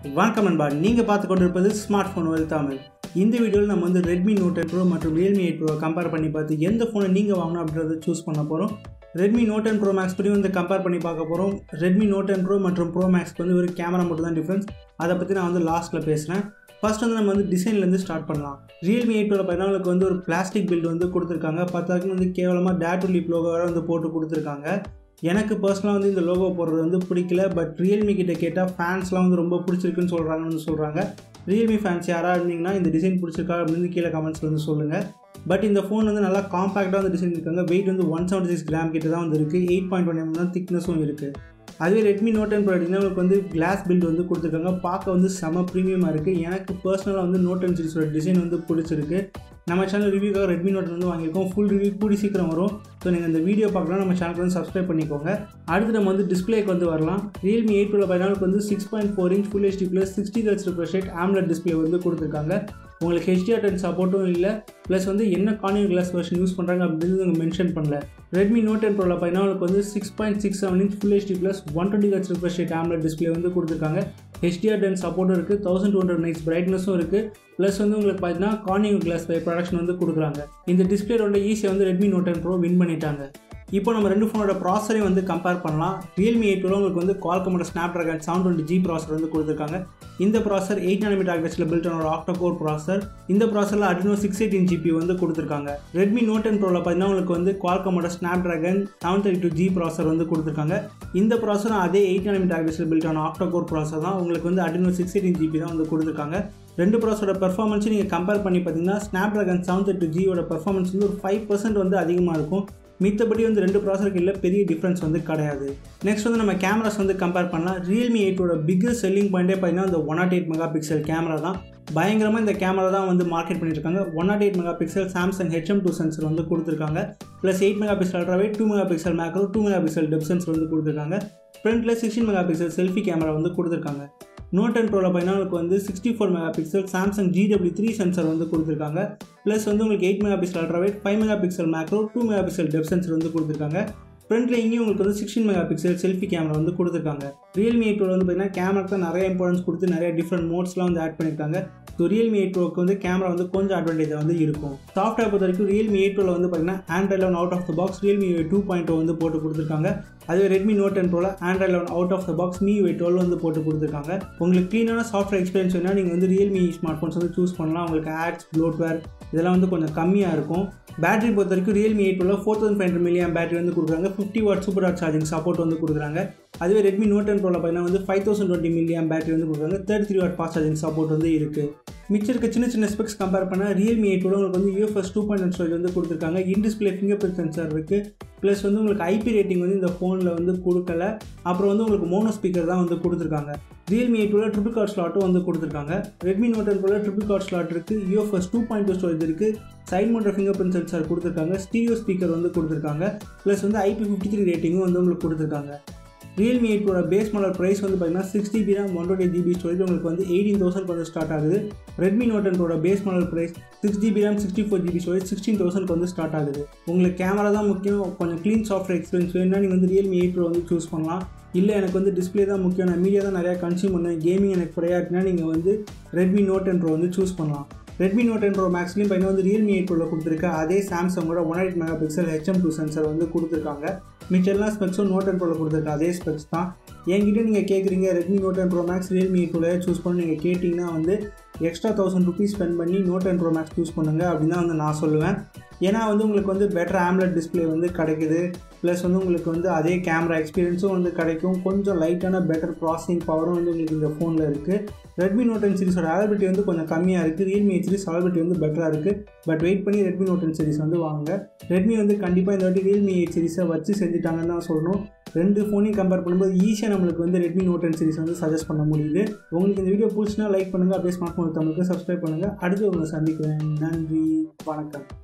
வணக்கம் நண்பா நீங்கள் பார்த்து கொண்டிருப்பது ஸ்மார்ட் ஃபோன் வெல் தமிழ் இந்த வீடியோவில் நம்ம வந்து ரெட்மி நோட் எயிட் ப்ரோ மற்றும் ரியல்மி எயிட் ப்ரோ கம்பேர் பண்ணி பார்த்து எந்த ஃபோனை நீங்கள் வாங்கணும் அப்படின்றத சூஸ் பண்ண போகிறோம் Redmi note ten bro Max பற்றி வந்து கம்பேர் பண்ணி பார்க்க போகிறோம் ரெட்மி நோட் டென் ப்ரோ மற்றும் ப்ரோ மேக்ஸ்க்கு வந்து ஒரு கேமரா மட்டும் தான் டிஃப்ரென்ஸ் அதை பற்றி நான் வந்து லாஸ்ட்டில் பேசுகிறேன் ஃபர்ஸ்ட் வந்து நம்ம வந்து டிசைன்லேருந்து ஸ்டார்ட் பண்ணலாம் ரியல்மி எயிட் ப்ரோ பதினாலுக்கு வந்து ஒரு பிளாஸ்டிக் பில்டு வந்து கொடுத்துருக்காங்க பத்தாக்கு வந்து கேவலமாக டேட் லீப் லோகோ வேறு வந்து போட்டு கொடுத்துருக்காங்க எனக்கு பர்சனலாக வந்து இந்த லோகோ போடுறது வந்து பிடிக்கல பட் ரியல்மி கிட்ட கேட்டால் ஃபேன்ஸ்லாம் வந்து ரொம்ப பிடிச்சிருக்குன்னு சொல்கிறாங்கன்னு சொல்கிறாங்க ரியல்மி ஃபேன்ஸ் யாராக இருந்தீங்கன்னா இந்த டிசைன் பிடிச்சிருக்கா அப்படின்னு கீழே கமெண்ட்ஸில் வந்து சொல்லுங்கள் பட் இந்த ஃபோன் வந்து நல்லா காம்பேக்டாக வந்து டிசைன் இருக்காங்க வெயிட் வந்து ஒன் செவன்ட்டி சிக்ஸ் கிராம் கிட்ட தான் வந்து இருக்குது எயிட் பாயிண்ட் ஒன் எம் தான் திக்னஸும் இருக்குது அதுவே ரெட்மி நோட் டென் ப்ரோ எடுத்திங்கன்னா உங்களுக்கு வந்து கிளாஸ் பில்ட் வந்து கொடுத்துருக்காங்க பார்க்க வந்து செம ப்ரீமியமாக இருக்குது எனக்கு பர்சனலாக வந்து நோட் டென் சீரிஸோட டிசைன் வந்து பிடிச்சிருக்கு நம்ம சேனல் ரிவ்யூக்காக ரெட்மி நோட் வந்து வாங்கியிருக்கோம் ஃபுல் ரிவ்யூ கூடி சீக்கிரம் வரும் ஸோ நீங்கள் இந்த வீடியோ பார்க்கலாம் நம்ம சேனலுக்கு வந்து சப்ஸ்கிரைப் பண்ணிக்கோங்க அடுத்து நம்ம வந்து டிஸ்பிளேக்கு வந்து வரலாம் ரியல்மி எயிட் டுவெல் பதினாலுக்கு வந்து six point four inch full HD plus sixty H refresh AMOLED display வந்து கொடுத்துருக்காங்க உங்களுக்கு ஹெச்டிஆர் டென் சப்போர்ட்டும் இல்லை ப்ளஸ் வந்து என்ன கார்னிங் கிளாஸ் வெர்ஷன் யூஸ் பண்ணுறாங்க அப்படின்னு இவங்க மென்ஷன் பண்ணல ரெட்மி நோட் டென் ப்ரோவில் பார்த்தீங்கன்னா உங்களுக்கு வந்து six point six seven inch full HD plus one twenty H refresh AMOLED display வந்து கொடுத்துருக்காங்க ஹெச்டிஆர் டென் சப்போர்ட்டும் இருக்குது தௌசண்ட் டூ ஹண்ட்ரட் நைட்ஸ் பிரைட்னஸும் இருக்குது ப்ளஸ் வந்து உங்களுக்கு பார்த்தீங்கன்னா கார்னிங் கிளாஸ் ப்ரொடக்ஷன் வந்து கொடுக்குறாங்க இந்த டிஸ்பிளேயோட ஈஸியாக வந்து Redmi note ten Pro win பண்ணிட்டாங்க இப்போ நம்ம ரெண்டு ஃபோனோட ப்ராசரையும் வந்து கம்பேர் பண்ணலாம் ரியல்மி எயிட் டுவெல் உங்களுக்கு வந்து கால்கமோட Snapdragon seven twenty G processor வந்து கொடுத்துருக்காங்க இந்த ப்ராசர் எயிட் நானோமீட்டர் ஆக்டஸில் பில்ட் ஆன ஒரு ஆக்டோ கோர் ப்ராசர் இந்த ப்ராசரில் அடினோ சிக்ஸ் எயிட்டின் ஜிபி வந்து கொடுத்துருக்காங்க ரெட்மி நோட் டென் ப்ரோவில் பார்த்தீங்கன்னா உங்களுக்கு வந்து கால்கமோட Snapdragon seven thirty two G processor வந்து கொடுத்துருக்காங்க இந்த ப்ராசரும் அதே எயிட் நானோமீட்டர் ஆக்டஸில் பில்ட் ஆன ஆக்டோ கோர் ப்ராசர் தான் உங்களுக்கு வந்து அடினோ சிக்ஸ் எயிட்டின் ஜிபி தான் வந்து கொடுத்துருக்காங்க ரெண்டு ப்ராசரோட பெர்ஃபார்மன்ஸும் நீங்கள் கம்பேர் பண்ணி பார்த்தீங்கன்னா ஸ்னாப் ட்ராகன் செவன் தேர்ட்டி ஜியோட பெர்ஃபார்மன்ஸ் வந்து ஒரு ஃபைவ் பர்சன்ட் வந்து அதிகமாக இருக்கும் மித்தபடி வந்து ரெண்டு ப்ராசருக்கு இல்லை பெரிய டிஃப்ரென்ஸ் வந்து கிடையாது நெக்ஸ்ட் வந்து நம்ம கேமராஸ் வந்து கம்பேர் பண்ணலாம் ரியல்மி எயிட்டோட பிக்கஸ்ட் செல்லிங் பாயிண்டே பார்த்தீங்கன்னா இந்த one nought eight megapixel camera தான் பயங்கரமாக இந்த கேமரா தான் வந்து மார்க்கெட் பண்ணியிருக்காங்க one nought eight megapixel Samsung HM two sensor வந்து கொடுத்துருக்காங்க ப்ளஸ் எயிட் மெகா பிக்சல் அல்ட்ராவே two megapixel macro two megapixel depth sensor வந்து கொடுத்துருக்காங்க ஃப்ரண்ட்டில் sixteen megapixel selfie camera வந்து கொடுத்துருக்காங்க நோட் டென் ப்ரோவில் பார்த்தீங்கன்னா உங்களுக்கு வந்து sixty four megapixel Samsung GW three sensor வந்து கொடுத்துருக்காங்க ப்ளஸ் வந்து உங்களுக்கு eight megapixel ultrawide five megapixel macro two megapixel depth sensor வந்து கொடுத்துருக்காங்க ஃப்ரண்ட்டில் இங்கேயும் உங்களுக்கு வந்து sixteen megapixel selfie camera வந்து கொடுத்துருக்காங்க ரியல்மி எயிட் வந்து பார்த்தீங்கன்னா கேமராக்கு தான் நிறைய இம்பார்ட்டன்ஸ் கொடுத்து நிறைய டிஃப்ரெண்ட் மோட்ஸ்லாம் வந்து ஆட் பண்ணியிருக்காங்க ஸோ ரியல்மி எயிட் ப்ரோக்கு வந்து கேமரா வந்து கொஞ்சம் அட்வான்டேஜ் வந்து இருக்கும் சாஃப்ட்வேர் பொறுத்த வரைக்கும் ரியல்மி எயிட் ப்ரோவில் வந்து பார்த்தீங்கன்னா Android eleven out of the box Realme two point வந்து போட்டு கொடுத்துருக்காங்க அதுவே ரெட்மி நோட் டென் ப்ரோவில் Android eleven out of the box MIUI twelve வந்து போட்டு கொடுத்துருக்காங்க உங்களுக்கு க்ளீனான சாஃப்ட்வேர் எக்ஸ்பீரியன்ஸ் வேணால் நீங்கள் வந்து ரியல்மி ஸ்மார்ட் ஃபோன்ஸ் வந்து சூஸ் பண்ணலாம் உங்களுக்கு ஆட்ஸ் ப்ளோட்வேர் இதெல்லாம் வந்து கொஞ்சம் கம்மியாக இருக்கும் பேட்டரி பொறுத்த வரைக்கும் Realme eight twelve four thousand five hundred milliamp battery வந்து கொடுக்குறாங்க ஃபிஃப்டி வாட் சூப்பர் ஹாட் சார்ஜிங் சப்போர்ட் வந்து கொடுக்குறாங்க அதுவே ரெட்மி நோட் டென் ப்ரோவில் பார்த்தீங்கன்னா வந்து five thousand twenty milliamp battery வந்து கொடுக்குறாங்க thirty three watt fast charging support வந்து இருக்குது மிச்சம் இருக்க சின்ன சின்ன ஸ்பெக்ஸ் கம்பேர் பண்ணால் ரியல்மி எயிட் உங்களுக்கு வந்து UFS two point one storage வந்து கொடுத்துருக்காங்க in display fingerprint sensor இருக்குது ப்ளஸ் வந்து உங்களுக்கு ஐபி ரேட்டிங் வந்து இந்த ஃபோனில் வந்து கொடுக்கல அப்புறம் வந்து உங்களுக்கு மோனோ ஸ்பீக்கர் தான் வந்து கொடுத்துருக்காங்க Realme eight twelve triple card ஸ்லாட்டும் வந்து கொடுத்துருக்காங்க Redmi note ten twelve triple card slot இருக்குது UFS two point two storage இருக்குது side motor fingerprint sensor கொடுத்துருக்காங்க ஸ்டீரியோ ஸ்பீக்கர் வந்து கொடுத்துருக்காங்க ப்ளஸ் வந்து ஐபி ஃபிஃப்டி த்ரீ ரேட்டிங்கும் வந்து உங்களுக்கு கொடுத்துருக்காங்க ரியல்மி எயிட்டோட பேஸ் மாடல் ப்ரைஸ் வந்து பார்த்தீங்கன்னா six GB RAM one twenty GB storage உங்களுக்கு வந்து எயிட்டீன் தௌசண்ட் வந்து ஸ்டார்ட் ஆகுது ரெட்மி நோட் டென்டோட base model price six GB RAM sixty four GB storage sixteen thousand வந்து ஸ்டார்ட் ஆகுது உங்களுக்கு கேமரா தான் முக்கியம் கொஞ்சம் க்ளீன் சாஃப்ட்வேர் எக்ஸ்பீரியன்ஸ் வேணும்னா நீங்கள் வந்து ரியல்மி எயிட் ப்ரோ வந்து சூஸ் பண்ணலாம் இல்லை எனக்கு வந்து டிஸ்பிளே தான் முக்கியம் நான் மீடியா தான் நிறையா கன்சியூம் பண்ணேன் கேமிங் எனக்கு ப்ரையாரிட்டினா நீங்கள் வந்து ரெட்மி நோட் டென் ப்ரோ வந்து சூஸ் பண்ணலாம் ரெட்மி நோட் டென் ப்ரோ மேக்ஸ்லையும் பையன் வந்து ரியல்மி எயிட் ப்ரோவில் கொடுத்துருக்க அதே சாம்சங்கோட one eight megapixel HM two sensor வந்து கொடுத்துருக்காங்க மிச்ச எல்லா ஸ்பெக்ஸும் நோட் டென் ப்ரோவில் கொடுத்துருக்க அதே ஸ்பெக்ஸ் தான் என்கிட்ட நீங்கள் கேட்குறீங்க Redmi note ten bro max Realme eight ப்ரோலையே சூஸ் பண்ணி நீங்கள் கேட்டிங்கன்னா வந்து எக்ஸ்ட்ரா தௌசண்ட் ருபீஸ் ஸ்பெண்ட் பண்ணி note ten bro max choose பண்ணுங்கள் அப்படின்னு தான் வந்து நான் சொல்லுவேன் ஏன்னா வந்து உங்களுக்கு வந்து பெட்டர் ஆம்லெட் டிஸ்பிளே வந்து கிடைக்குது ப்ளஸ் வந்து உங்களுக்கு வந்து அதே கேமரா எக்ஸ்பீரியன்ஸும் வந்து கிடைக்கும் கொஞ்சம் லைட்டான பெட்டர் ப்ராசஸிங் பவரும் வந்து உங்களுக்கு இந்த ஃபோனில் இருக்குது ரெட்மி நோட் டென் சீரிஸோட அவைலபிலிட்டி வந்து கொஞ்சம் கம்மியாக இருக்குது ரியல்மி எயிட் சீரிஸ் அவைலபிலிட்டி வந்து பெட்டராக இருக்குது பட் வெயிட் பண்ணி ரெட்மி நோட் டென் சீரிஸ் வந்து வாங்க ரெட்மி வந்து கண்டிப்பாக இந்த வாட்டி ரியல்மி எயிட் சீரிஸை வச்சு செஞ்சுட்டாங்கன்னு தான் சொல்லணும் ரெண்டு ஃபோனையும் கம்பேர் பண்ணும்போது ஈஸியாக நம்மளுக்கு வந்து ரெட்மி நோட் டென் சீரிஸ் வந்து சஜஸ்ட் பண்ண முடியுது உங்களுக்கு இந்த வீடியோ பிடிச்சினா லைக் பண்ணுங்கள் அப்படியே ஸ்மார்ட் ஃபோன் தமிழுக்கு சப்ஸ்கிரைப் பண்ணுங்கள் அடுத்து உங்களை சந்திக்கிறேன் நன்றி வணக்கம்